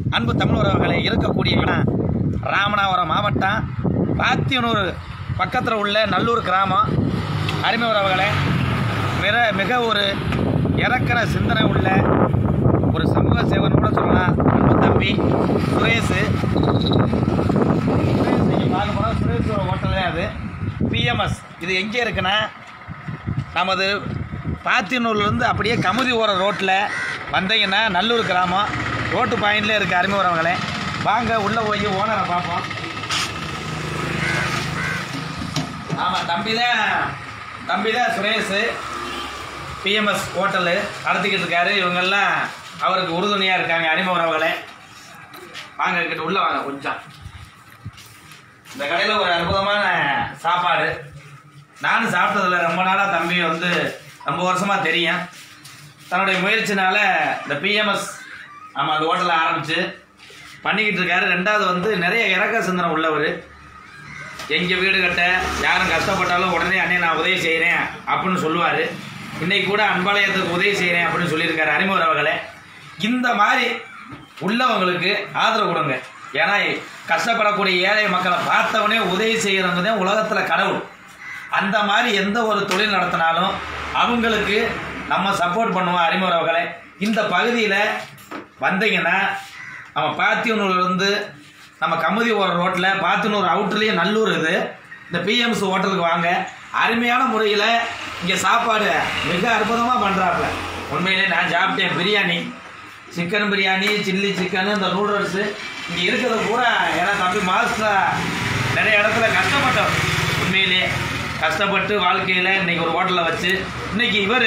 அன்பு தமிழ் உறவுகளை இருக்கக்கூடிய இடம் ராமநாதபுரம் மாவட்டம் பாத்தியனூர் பக்கத்தில் உள்ள நல்லூர் கிராமம் அருமை உறவுகளை மிக மிக ஒரு இறக்கிற சிந்தனை உள்ள ஒரு சமூக சேவன் கூட சொல்லலாம் அன்பு தம்பி சுரேஷ் நீங்கள் பார்க்க போனால் சுரேஷ் ஹோட்டலே அது பிஎம்எஸ் இது எங்கே இருக்குன்னா நமது பாத்தியனூர்லேருந்து அப்படியே கமுதி ஓர ரோட்டில் வந்தீங்கன்னா நல்லூர் கிராமம் ரோட்டு பாயிண்ட்லேயே இருக்குது அருமை உறவுகளே வாங்க உள்ளே போய் ஓனரை பார்ப்போம் ஆமாம் தம்பி தான் தம்பி தான் சுரேஷ் பிஎம்எஸ் ஹோட்டலு நடத்திக்கிட்டு இருக்காரு இவங்கெல்லாம் அவருக்கு உறுதுணையாக இருக்காங்க அருமை உறவுகளே வாங்க கிட்ட உள்ளே வாங்க கொஞ்சம் இந்த கடையில் ஒரு அற்புதமான சாப்பாடு நானும் சாப்பிட்டதில்ல ரொம்ப நாளாக தம்பி வந்து ரொம்ப வருஷமாக தெரியும் தன்னுடைய முயற்சினால இந்த பிஎம்எஸ் ஆமாம் அந்த ஹோட்டலை ஆரம்பித்து பண்ணிக்கிட்டு இருக்காரு ரெண்டாவது வந்து நிறைய இறக்க சிந்தனை உள்ளவர் எங்கே வீடு கட்ட யாரும் கஷ்டப்பட்டாலும் உடனே அண்ணே நான் உதவி செய்கிறேன் அப்படின்னு சொல்லுவார் இன்னைக்கு கூட அன்பாலயத்துக்கு உதவி செய்கிறேன் அப்படின்னு சொல்லியிருக்காரு அறிமுக அவர்களே இந்த மாதிரி உள்ளவங்களுக்கு ஆதரவு கொடுங்க ஏன்னா கஷ்டப்படக்கூடிய ஏழை மக்களை பார்த்தவனே உதவி செய்கிறவங்க தான் உலகத்தில் கடவுள் அந்த மாதிரி எந்த ஒரு தொழில் நடத்தினாலும் அவங்களுக்கு நம்ம சப்போர்ட் பண்ணுவோம் அறிமுறவர்களை இந்த பகுதியில் வந்தீங்கன்னா நம்ம பாத்தியனூர்லேருந்து நம்ம கமுதி ஓர ரோட்டில் பாத்தியனூர் அவுட்லேயே நல்லூர் இது இந்த பிஎம்சி ஹோட்டலுக்கு வாங்க அருமையான முறையில் இங்கே சாப்பாடு மிக அற்புதமாக பண்ணுறாப்புல உண்மையிலே நான் சாப்பிட்டேன் biryani chicken biryani chilli chicken இந்த நூடுல்ஸு இங்கே இருக்கிறது பூரா ஏன்னா தம்பி மாஸ்டர் நிறைய இடத்துல கஷ்டப்பட்டோம் உண்மையிலே கஷ்டப்பட்டு வாழ்க்கையில் இன்னைக்கு ஒரு ஹோட்டலில் வச்சு இன்னைக்கு இவர்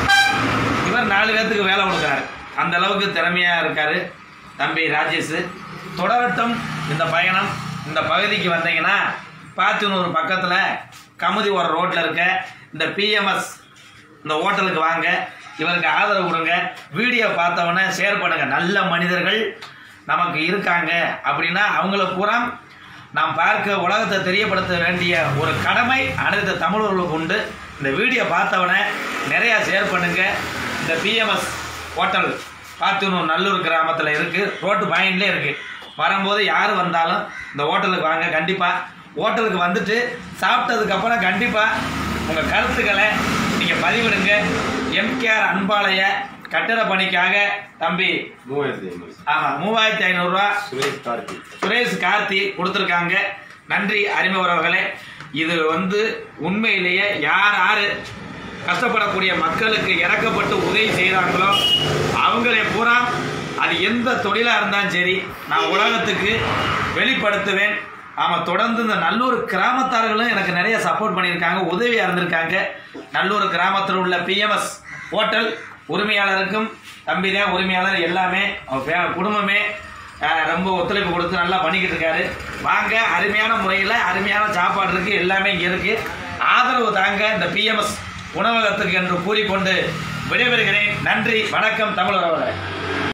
இவர் நாலு பேர்த்துக்கு வேலை கொடுக்குறாரு அந்த அளவுக்கு திறமையாக இருக்கார் தம்பி ராஜேஷ் தொடரட்டும் இந்த பயணம் இந்த பகுதிக்கு வந்தீங்கன்னா பாத்தினூர் பக்கத்தில் கமுதி ஒரு ரோட்டில் இருக்க இந்த பிஎம்எஸ் இந்த ஹோட்டலுக்கு வாங்க இவருக்கு ஆதரவு கொடுங்க வீடியோ பார்த்தவொடனே ஷேர் பண்ணுங்க நல்ல மனிதர்கள் நமக்கு இருக்காங்க அப்படின்னா அவங்கள பூரா நாம் பார்க்க உலகத்தை தெரியப்படுத்த வேண்டிய ஒரு கடமை அனைத்து தமிழர்களுக்கு உண்டு இந்த வீடியோ பார்த்தவொடனே நிறையா ஷேர் பண்ணுங்க இந்த பிஎம்எஸ் ஹோட்டல் பாத்தூர் நல்லூர் கிராமத்தில் இருக்குது ரோட்டு பாயிண்ட்லேயே இருக்குது வரும்போது யார் வந்தாலும் இந்த ஹோட்டலுக்கு வாங்க கண்டிப்பாக ஹோட்டலுக்கு வந்துட்டு சாப்பிட்டதுக்கப்புறம் கண்டிப்பாக உங்கள் கருத்துக்களை நீங்கள் பதிவிடுங்க எம்கேஆர் அன்பாலய கட்டட பணிக்காக தம்பி மூவாயிரத்தி ஐநூறு ஆமாம் மூவாயிரத்தி ஐநூறுரூவா சுரேஷ் கார்த்தி சுரேஷ் கார்த்தி கொடுத்துருக்காங்க நன்றி அறிமுகவர்களே இது வந்து உண்மையிலேயே யார் யார் கஷ்டப்படக்கூடிய மக்களுக்கு இறக்கப்பட்டு உதவி செய்கிறாங்களோ அவங்களே பூரா அது எந்த தொழிலாக இருந்தாலும் சரி நான் உலகத்துக்கு வெளிப்படுத்துவேன் ஆமாம் தொடர்ந்து இந்த நல்லூர் கிராமத்தார்களும் எனக்கு நிறைய சப்போர்ட் பண்ணியிருக்காங்க உதவியாக இருந்திருக்காங்க நல்லூர் கிராமத்தில் உள்ள பிஎம்எஸ் ஹோட்டல் உரிமையாளருக்கும் தம்பி தான் உரிமையாளர் எல்லாமே அவர் ஃபே- குடும்பமே அஹ், ரொம்ப ஒத்துழைப்பு கொடுத்து நல்லா பண்ணிக்கிட்டு இருக்காரு வாங்க அருமையான முறையில் அருமையான சாப்பாடு இருக்குது எல்லாமே இங்கே இருக்குது ஆதரவு தாங்க இந்த பிஎம்எஸ் உணவகத்துக்கு என்று கூறிக்கொண்டு விடைபெறுகிறேன் நன்றி வணக்கம் தமிழ் உறவுகளே